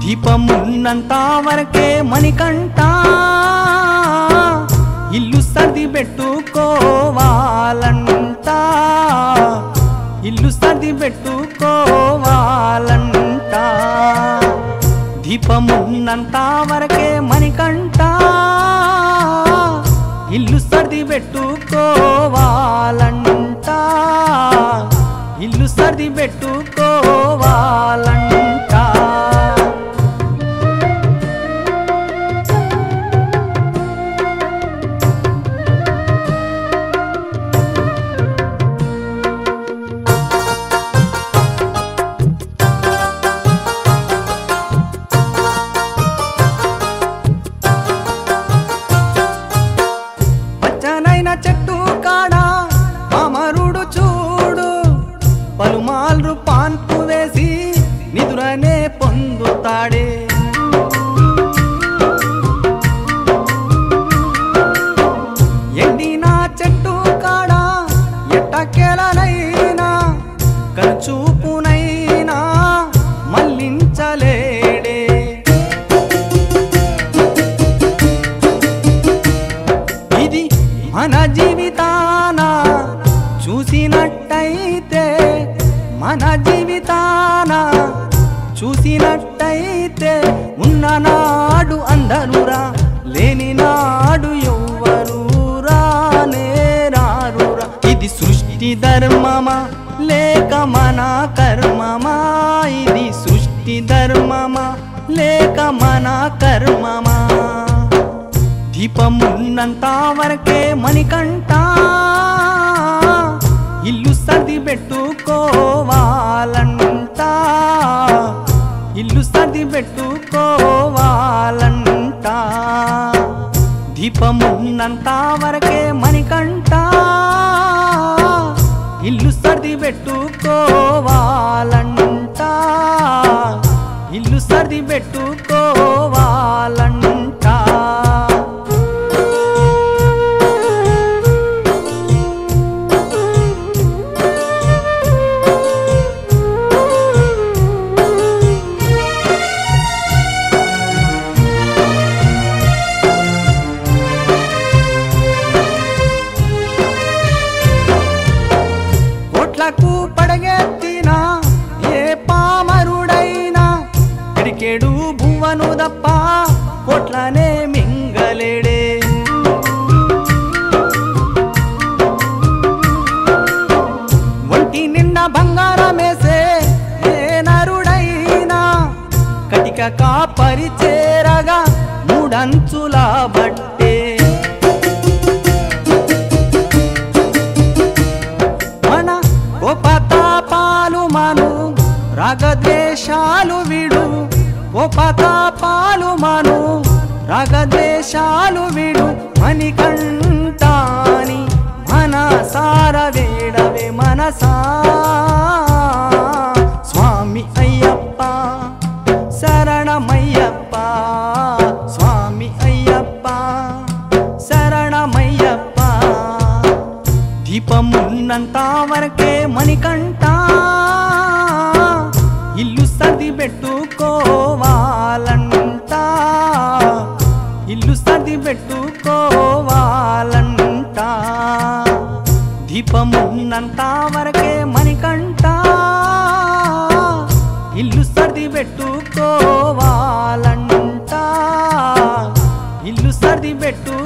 దీపమున్నంత వరకే మణికంట ఇల్లు సర్ది పెట్టుకోవాలంట ఇల్లు సర్ది పెట్టుకోవాలంట దీపమున్నంత వరకే మణికంట ఇల్లు సర్ది పెట్టుకోవాలంట ఇల్లు సర్ది పెట్టుకోవాలంట పచ్చనైన చెట్టు కాడ అమరుడు చూడు పలుమార్లు పాన్పు వేసి నిదురనే పొందుతాడే ఎండిన చెట్టు కాడ ఎట్టకెలనైనా కనుచూపునైనా మళ్ళించలేడే ఇది మన జీవితాన చూసినట్టయితే మన జీవితాన చూసినట్టయితే ఉన్ననాడు అందరురా లేని నాడు ఎవ్వరు రానేరారురా ఇది సృష్టి ధర్మమా లేక మన కర్మమా ఇది సృష్టి ధర్మమా లేక మన కర్మమా దీపమున్నంత వరకే మణికంట ఇల్లు సర్ది పెట్టుకోవాలంట ఇల్లు సర్ది పెట్టుకోవాలంట దీపమున్నంత వరకే మణికంట ఇల్లు సర్ది పెట్టుకోవాలంట ఇల్లు సర్ది పెట్టుకోవాలంట కోట్లకు పడగెత్తిన ఏ పామరుడైనా పిడికెడు భువను దప్ప కోట్లనే మింగలేడే ఒంటి నిండా బంగారమేసే ఏ నరుడైనా కటిక కాపరి చేరగా మూడంచుల బట్టే మన కోపతాపాలు మను రాగద్వేషాలు విడు కోపతాపాలు మను రాగద్వేషాలు విడు మణికంఠాని మనసార వేడవే మనసా స్వామి అయ్యప్ప శరణమయ్యప్ప స్వామి అయ్యప్ప శరణమయ్యప్ప దీపమున్నంత వరకే మణికంట ఇల్లు సర్ది పెట్టుకోవాలంట ఇల్లు సర్ది పెట్టుకోవాలంట దీపమున్నంత వరకే మణికంట ఇల్లు సర్ది పెట్టుకోవాలంట ఇల్లు సర్ది పెట్టు